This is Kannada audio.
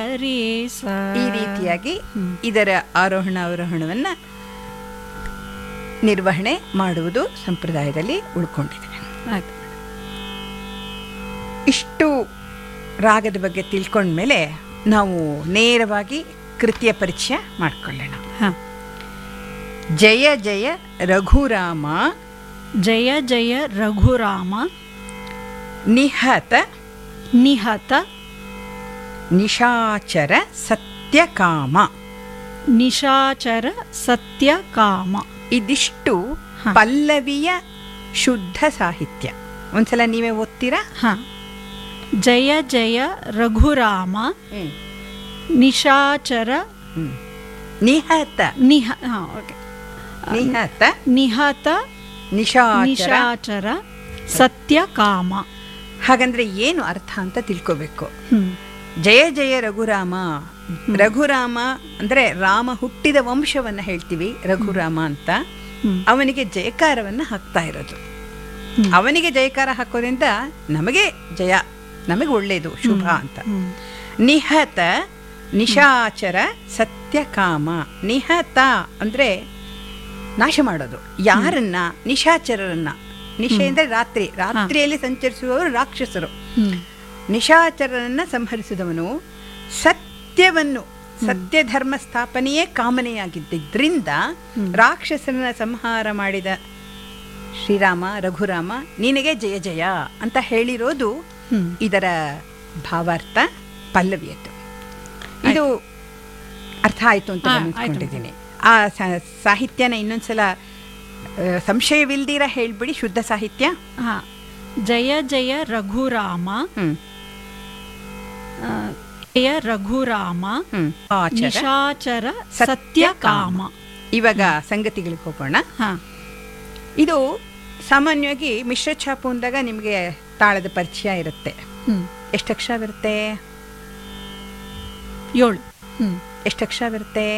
ರೇ ಸ ಈ ರೀತಿಯಾಗಿ ಇದರ ಆರೋಹಣ ಅವರೋಹಣವನ್ನ ನಿರ್ವಹಣೆ ಮಾಡುವುದು ಸಂಪ್ರದಾಯದಲ್ಲಿ ಉಳ್ಕೊಂಡಿದೆ ಆಯ್ತು ಇಷ್ಟು ರಾಗದ ಬಗ್ಗೆ ತಿಳ್ಕೊಂಡ್ಮೇಲೆ ನಾವು ನೇರವಾಗಿ ಕೃತಿಯ ಪರಿಚಯ ಮಾಡ್ಕೊಳ್ಳೋಣ ಹಾಂ ಜಯ ಜಯ ರಘುರಾಮ ಜಯ ಜಯ ರಘುರಾಮ ನಿಹತ ನಿಹತ ನಿಶಾಚರ ಸತ್ಯಕಾಮ ನಿಶಾಚರ ಸತ್ಯ ಕಾಮ ಇದಿಷ್ಟು ಹ. ಪಲ್ಲವಿಯ ಶುದ್ಧ ಸಾಹಿತ್ಯ ಒಂದ್ಸಲ ನೀವೇ ಓದ್ತೀರಾ ಹಾಂ ಜಯ ಜಯ ರಘುರಾಮ ನಿಶಾಚರ ಹ್ಮ್. ನಿಹತ ನಿಹ ಹಾಂ ಓಕೆ ನಿಹತ ನಿಹತ ನಿಶಾಚರ ನಿಶಾಚರ ಸತ್ಯ ಕಾಮ ಹಾಗಂದ್ರೆ ಏನು ಅರ್ಥ ಅಂತ ತಿಳ್ಕೋಬೇಕು ಹ್ಮ್ ಜಯ ಜಯ ರಘುರಾಮ ರಘುರಾಮ ಅಂದ್ರೆ ರಾಮ ಹುಟ್ಟಿದ ವಂಶವನ್ನ ಹೇಳ್ತೀವಿ ರಘುರಾಮ ಅಂತ ಹ್ಮ್. ಅವನಿಗೆ ಜಯಕಾರವನ್ನ ಹಾಕ್ತಾ ಇರೋದು ಅವನಿಗೆ ಜಯಕಾರ ಹಾಕೋದ್ರಿಂದ ನಮಗೆ ಜಯ ನಮಗೆ ಒಳ್ಳೇದು ಶುಭ ಅಂತ ಹ್ಮ್. ನಿಹತ ನಿಶಾಚರ ಸತ್ಯಕಾಮ ನಿಹತ ಅಂದ್ರೆ ನಾಶ ಮಾಡೋದು ಯಾರನ್ನ ನಿಶಾಚರರನ್ನ ನಿಶೆ ಅಂದ್ರೆ ರಾತ್ರಿ ರಾತ್ರಿಯಲ್ಲಿ ಸಂಚರಿಸುವವರು ರಾಕ್ಷಸರು ಹ್ಮ್. ನಿಶಾಚರರನ್ನ ಸಂಹರಿಸಿದವನು ಸತ್ಯವನ್ನು ಸತ್ಯ ಧರ್ಮ ಸ್ಥಾಪನೆಯೇ ಕಾಮನೆಯಾಗಿದ್ದರಿಂದ ರಾಕ್ಷಸರನ್ನ ಸಂಹಾರ ಮಾಡಿದ ಶ್ರೀರಾಮ ರಘುರಾಮ ನಿನಗೆ ಜಯ ಜಯ ಅಂತ ಹೇಳಿರೋದು ಹ್ಮ್. ಇದರ ಭಾವಾರ್ಥ ಪಲ್ಲವಿಯದ್ದು ಇದು ಅರ್ಥ ಆಯ್ತು ಅಂತ ಹಾ, ಗಮನಿಸ್ಕೊಂಡಿದ್ದೀನಿ ಆ ಸ- ಸಾಹಿತ್ಯನ ಇನ್ನೊಂದ್ಸಲ ಆ, ಸಂಶಯವಿಲ್ದಿರ ಹೇಳ್ಬಿಡಿ ಶುದ್ಧ ಸಾಹಿತ್ಯ ಹಾ ಜಯ ಜಯ ರಘುರಾಮ ಹ್ಮ್ ಆ, ಜಯ ರಘುರಾಮ ಹ್ಮ್ ಆಚರ ನಿಶಾಚರ ಸತ್ಯ ಸತ್ಯ ಕಾಮ ಇವಾಗ ಸಂಗತಿಗಳಿಗೆ ಹೋಗೋಣ ಹಾ ಇದು ಸಾಮಾನ್ಯವಾಗಿ ಮಿಶ್ರ ಛಾಪು ಅಂದಾಗ ನಿಮಗೆ ತಾಳದ ಪರಿಚಯ ಇರುತ್ತೆ ಹ್ಮ್ ಎಷ್ಟು ಅಕ್ಷರವಿರುತ್ತೆ ಏಳು ಹ್ಮ್ ಎಷ್ಟು ಅಕ್ಷರವಿರುತ್ತೆ